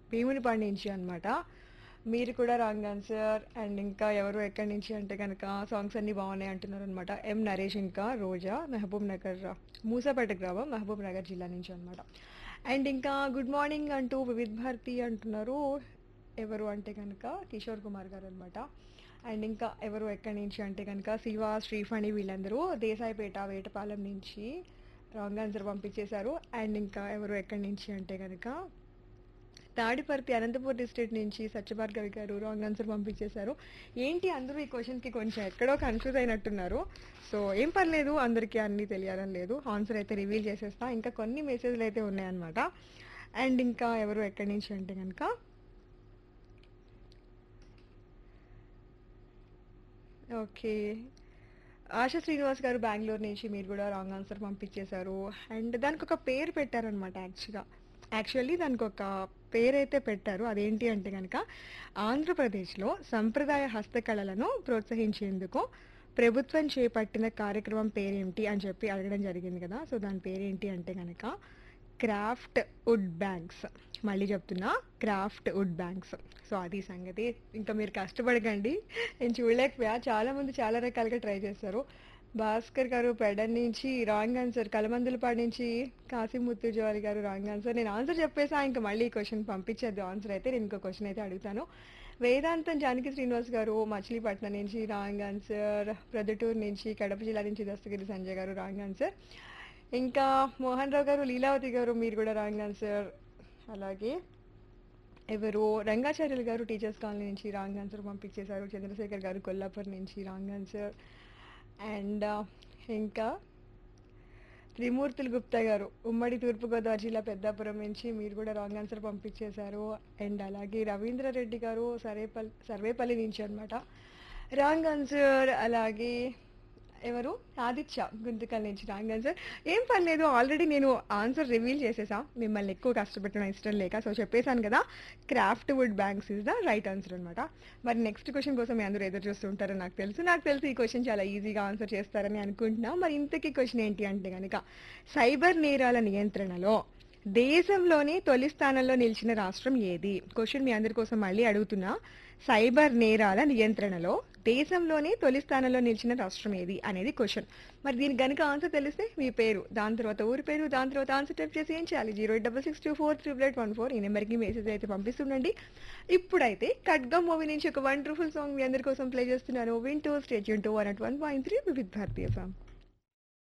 భీమునిపాడు నుంచి అనమాట మీరు కూడా రాంగ్ ఆన్సర్ అండ్ ఇంకా ఎవరు ఎక్కడి నుంచి అంటే కనుక సాంగ్స్ అన్ని బాగున్నాయి అంటున్నారు అనమాట ఎం నరేష్ ఇంకా రోజా మహబూబ్ నగర్ మూసాపేట గ్రామం మహబూబ్ నగర్ జిల్లా నుంచి అనమాట అండ్ ఇంకా గుడ్ మార్నింగ్ అంటూ వివిధ్ భారతి అంటున్నారు ఎవరు అంటే కనుక కిషోర్ కుమార్ గారు అనమాట అండ్ ఇంకా ఎవరు ఎక్కడి నుంచి అంటే కనుక శివ శ్రీఫణి వీళ్ళందరూ దేశాయిపేట వేటపాలెం నుంచి రాంగ్ ఆన్సర్ పంపించేశారు అండ్ ఇంకా ఎవరు ఎక్కడి నుంచి అంటే కనుక తాడిపర్తి అనంతపూర్ డిస్ట్రిక్ట్ నుంచి సత్యభార్గవి గారు రాంగ్ ఆన్సర్ పంపించేశారు ఏంటి అందరూ ఈ క్వశ్చన్కి కొంచెం ఎక్కడో కన్ఫ్యూజ్ అయినట్టున్నారు సో ఏం పర్లేదు అందరికీ అన్నీ తెలియాలని లేదు ఆన్సర్ అయితే రివీల్ చేసేస్తా ఇంకా కొన్ని మెసేజ్లు అయితే ఉన్నాయన్నమాట అండ్ ఇంకా ఎవరు ఎక్కడి నుంచి అంటే కనుక ఓకే ఆశా శ్రీనివాస్ గారు బెంగళూరు నుంచి మీరు కూడా రాంగ్ ఆన్సర్ పంపించేశారు అండ్ దానికి ఒక పేరు పెట్టారనమాట యాక్చువల్గా యాక్చువల్లీ దానికి ఒక పేరైతే పెట్టారు అదేంటి అంటే కనుక ఆంధ్రప్రదేశ్లో సంప్రదాయ హస్తకళలను ప్రోత్సహించేందుకు ప్రభుత్వం చేపట్టిన కార్యక్రమం పేరేంటి అని చెప్పి అడగడం జరిగింది కదా సో దాని పేరేంటి అంటే కనుక క్రాఫ్ట్ వుడ్ బ్యాగ్స్ మళ్ళీ చెప్తున్నా క్రాఫ్ట్ వుడ్ బ్యాగ్స్ సో అది సంగతి ఇంకా మీరు కష్టపడకండి నేను చూడలేకపోయా చాలా మంది చాలా రకాలుగా ట్రై చేస్తారు భాస్కర్ గారు పెడన్ నుంచి రాంగ్ ఆన్సర్ కలమందులపాడు నుంచి కాసిముత్తు జోవాలి గారు రాంగ్ ఆన్సర్ నేను ఆన్సర్ చెప్పేసా ఇంకా మళ్ళీ ఈ క్వశ్చన్ పంపించేద్దు ఆన్సర్ అయితే నేను ఇంకో క్వశ్చన్ అయితే అడుగుతాను వేదాంతం జానకి శ్రీనివాస్ గారు మచిలీపట్నం నుంచి రాంగ్ ఆన్సర్ ప్రొద్దుటూరు నుంచి కడప జిల్లా నుంచి దస్తగిరి సంజయ్ గారు రాంగ్ ఆన్సర్ ఇంకా మోహన్ రావు గారు లీలావతి గారు మీరు కూడా రాంగ్ ఆన్సర్ అలాగే ఎవరు రంగాచార్యులు గారు టీచర్స్ కాలనీ నుంచి రాంగ్ ఆన్సర్ పంపించేశారు చంద్రశేఖర్ గారు కొల్లాపూర్ నుంచి రాంగ్ ఆన్సర్ అండ్ ఇంకా త్రిమూర్తులు గుప్తా గారు ఉమ్మడి తూర్పుగోదావరి జిల్లా పెద్దాపురం నుంచి మీరు కూడా రాంగ్ ఆన్సర్ పంపించేశారు అండ్ అలాగే రవీంద్ర రెడ్డి గారు సర్వేపల్లి సర్వేపల్లి నుంచి అనమాట రాంగ్ ఆన్సర్ అలాగే ఎవరు ఆదిత్య గుంతకల్ నుంచి రాంగ్ ఆన్సర్ ఏం పర్లేదు ఆల్రెడీ నేను ఆన్సర్ రివీల్ చేసేసా మిమ్మల్ని ఎక్కువ కష్టపెట్టడం ఇష్టం లేక సో చెప్పేశాను కదా craft wood banks is the right answer అనమాట మరి నెక్స్ట్ క్వశ్చన్ కోసం మీ అందరూ ఎదురు చూస్తుంటారని నాకు తెలుసు నాకు తెలిసి ఈ క్వశ్చన్ చాలా ఈజీగా ఆన్సర్ చేస్తారని అనుకుంటున్నా మరి ఇంతకీ క్వశ్చన్ ఏంటి అంటే కనుక సైబర్ నేరాల నియంత్రణలో దేశంలోనే తొలి స్థానంలో నిలిచిన రాష్ట్రం ఏది క్వశ్చన్ మీ అందరి కోసం మళ్ళీ అడుగుతున్నా సైబర్ నేరాల నియంత్రణలో దేశంలోనే తొలి స్థానంలో నిలిచిన రాష్ట్రం ఏది అనేది క్వశ్చన్ మరి దీనికి గనుక ఆన్సర్ తెలిస్తే మీ పేరు దాని తర్వాత ఊరి పేరు దాని తర్వాత ఆన్సర్ టైప్ చేసి ఏం చేయాలి zero eight double six two four triple eight one four ఈ నెంబర్కి మెసేజ్ అయితే పంపిస్తుండండి ఇప్పుడైతే ఖడ్గం మూవీ నుంచి ఒక వండర్ఫుల్ సాంగ్ మీ అందరి కోసం ప్లే చేస్తున్నాను వింటూ స్టేట్ యూన్ two one at one point three with భారతీయ సాంగ్